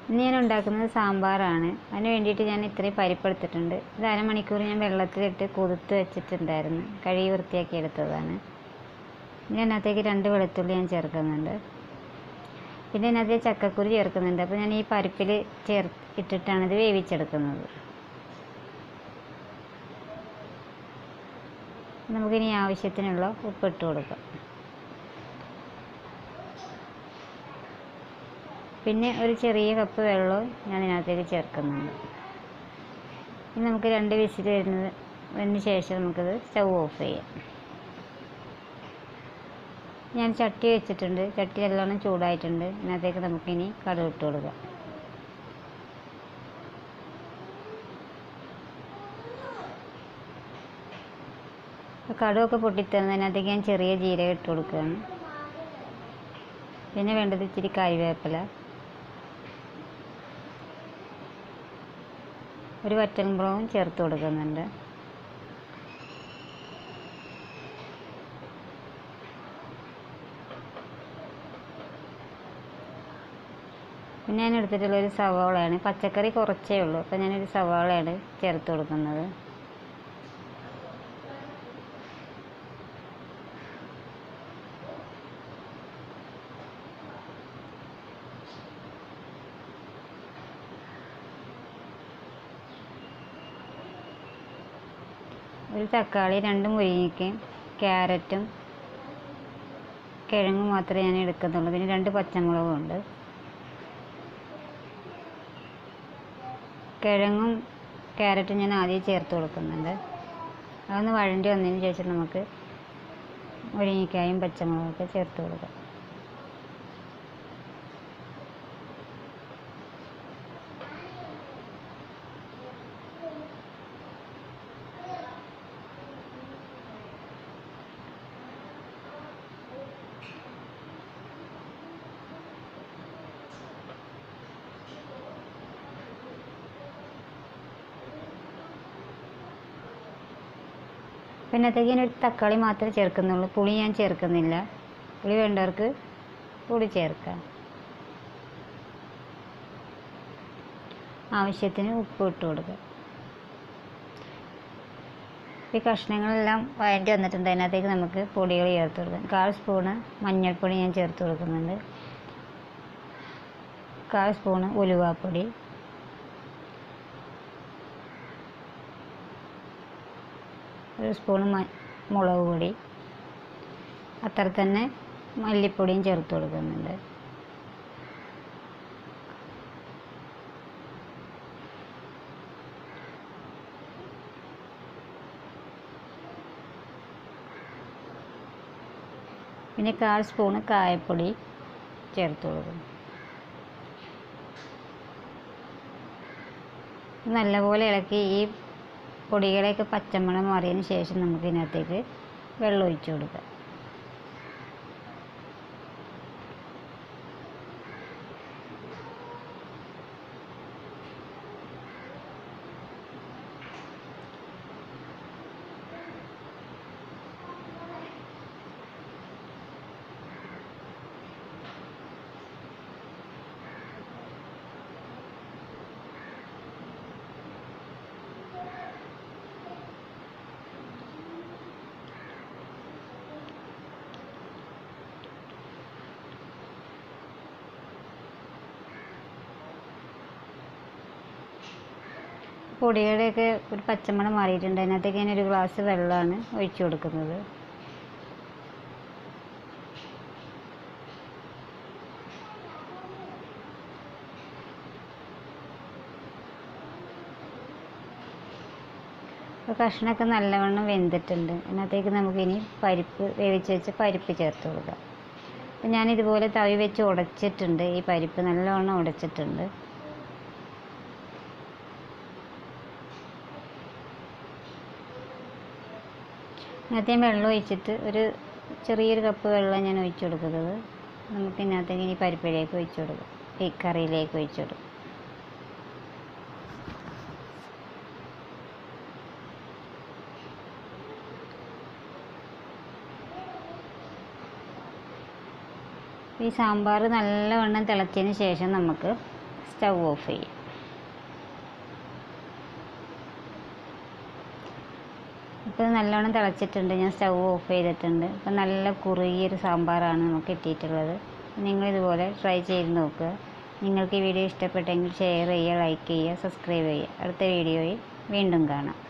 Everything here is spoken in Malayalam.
ഇന്ന് ഞാൻ ഉണ്ടാക്കുന്നത് സാമ്പാറാണ് അതിന് വേണ്ടിയിട്ട് ഞാൻ ഇത്രയും പരിപ്പ് എടുത്തിട്ടുണ്ട് ഇത് അരമണിക്കൂർ ഞാൻ വെള്ളത്തിലിട്ട് കുതിർത്ത് വെച്ചിട്ടുണ്ടായിരുന്നു കഴുകി വൃത്തിയാക്കി എടുത്തതാണ് ഇനി അതിനകത്തേക്ക് രണ്ട് വെളുത്തുള്ളി ഞാൻ ചേർക്കുന്നുണ്ട് പിന്നെ ഇതിനകത്ത് ചക്കക്കുരു ചേർക്കുന്നുണ്ട് അപ്പോൾ ഞാൻ ഈ പരിപ്പിൽ ചേർ ഇട്ടിട്ടാണ് ഇത് വേവിച്ചെടുക്കുന്നത് നമുക്കിനി ആവശ്യത്തിനുള്ള ഉപ്പിട്ട് കൊടുക്കാം പിന്നെ ഒരു ചെറിയ കപ്പ് വെള്ളവും ഞാൻ ഇതിനകത്തേക്ക് ചേർക്കുന്നുണ്ട് ഇനി നമുക്ക് രണ്ട് വിസിൽ വരുന്നത് അതിന് ശേഷം നമുക്കത് സ്റ്റൗ ഓഫ് ചെയ്യാം ഞാൻ ചട്ടി വെച്ചിട്ടുണ്ട് ചട്ടി നല്ലോണം ചൂടായിട്ടുണ്ട് ഇതിനകത്തേക്ക് നമുക്കിനി കടുക് ഇട്ട് കൊടുക്കാം കടുവൊക്കെ പൊട്ടിത്തരുന്നതിനകത്തേക്ക് ഞാൻ ചെറിയ ജീരകം ഇട്ട് കൊടുക്കുകയാണ് പിന്നെ വേണ്ടത് ഇച്ചിരി കറിവേപ്പില ഒരു വറ്റൽമുളകും ചേർത്ത് കൊടുക്കുന്നുണ്ട് പിന്നെ ഞാൻ എടുത്തിട്ടുള്ള ഒരു സവാളയാണ് പച്ചക്കറി കുറച്ചേ ഉള്ളൂ അപ്പോൾ ഞാനൊരു സവാളയാണ് ചേർത്ത് കൊടുക്കുന്നത് ഒരു തക്കാളി രണ്ട് മുരിങ്ങയ്ക്കയും ക്യാരറ്റും കിഴങ്ങും മാത്രമേ ഞാൻ എടുക്കുന്നുള്ളൂ പിന്നെ രണ്ട് പച്ചമുളകും ഉണ്ട് കിഴങ്ങും ക്യാരറ്റും ഞാൻ ആദ്യം ചേർത്ത് കൊടുക്കുന്നുണ്ട് അതൊന്ന് വഴണ്ടി വന്നതിന് ശേഷം നമുക്ക് മുരിങ്ങയ്ക്കായും പച്ചമുളകൊക്കെ ചേർത്ത് കൊടുക്കാം പിന്നത്തേക്ക് ഞാൻ ഒരു തക്കാളി മാത്രമേ ചേർക്കുന്നുള്ളൂ പുളി ഞാൻ ചേർക്കുന്നില്ല പുളി വേണ്ടവർക്ക് പുളി ചേർക്കാം ആവശ്യത്തിന് ഉപ്പ് ഇട്ട് കൊടുക്കുക ഈ കഷ്ണങ്ങളെല്ലാം വഴറ്റി വന്നിട്ടുണ്ട് അതിനകത്തേക്ക് നമുക്ക് പൊടികൾ ചേർത്ത് കൊടുക്കാം കാൽ സ്പൂണ് മഞ്ഞൾപ്പൊടി ഞാൻ ചേർത്ത് കൊടുക്കുന്നുണ്ട് കാൽ സ്പൂണ് ഉലുവാപ്പൊടി ഒരു സ്പൂണ് മ മുളക് പൊടി അത്ര തന്നെ മല്ലിപ്പൊടിയും ചേർത്ത് കൊടുക്കുന്നുണ്ട് പിന്നെ കാൽ സ്പൂണ് കായപ്പൊടി ചേർത്ത് കൊടുക്കും നല്ലപോലെ ഇളക്കി ഈ പൊടികളെയൊക്കെ പച്ചമണം മാറിയതിന് ശേഷം നമുക്ക് ഇതിനകത്തേക്ക് വെള്ളം ഒഴിച്ചു കൊടുക്കാം പൊടിയുടെയൊക്കെ ഒരു പച്ചമണം മാറിയിട്ടുണ്ട് അതിനകത്തേക്ക് ഞാൻ ഒരു ഗ്ലാസ് വെള്ളമാണ് ഒഴിച്ചു കൊടുക്കുന്നത് അപ്പോൾ കഷ്ണമൊക്കെ നല്ലവണ്ണം വെന്തിട്ടുണ്ട് അതിനകത്തേക്ക് നമുക്കിനി പരിപ്പ് വേവിച്ച് വെച്ച് പരിപ്പ് ചേർത്ത് കൊടുക്കാം അപ്പം ഞാൻ ഇതുപോലെ തവി വെച്ച് ഉടച്ചിട്ടുണ്ട് ഈ പരിപ്പ് നല്ലവണ്ണം ഉടച്ചിട്ടുണ്ട് ഇതിനകത്ത് ഞാൻ വെള്ളം ഒഴിച്ചിട്ട് ഒരു ചെറിയൊരു കപ്പ് വെള്ളം ഞാൻ ഒഴിച്ചു കൊടുക്കുന്നത് നമുക്ക് ഇതിനകത്തേക്ക് ഇനി പരിപ്പിലേക്ക് ഒഴിച്ചു കൊടുക്കാം ഈ കറിയിലേക്ക് ഒഴിച്ചു കൊടുക്കും ഈ സാമ്പാർ നല്ലവണ്ണം തിളച്ചതിന് ശേഷം നമുക്ക് സ്റ്റൗ ഓഫ് ചെയ്യും ഇപ്പോൾ നല്ലോണം തിളച്ചിട്ടുണ്ട് ഞാൻ സ്റ്റൗ ഓഫ് ചെയ്തിട്ടുണ്ട് അപ്പോൾ നല്ല കുറുകിയൊരു സാമ്പാറാണ് നമുക്ക് കിട്ടിയിട്ടുള്ളത് നിങ്ങളിതുപോലെ ട്രൈ ചെയ്ത് നോക്കുക നിങ്ങൾക്ക് ഈ വീഡിയോ ഇഷ്ടപ്പെട്ടെങ്കിൽ ഷെയർ ചെയ്യുക ലൈക്ക് ചെയ്യുക സബ്സ്ക്രൈബ് ചെയ്യുക അടുത്ത വീഡിയോയിൽ വീണ്ടും കാണാം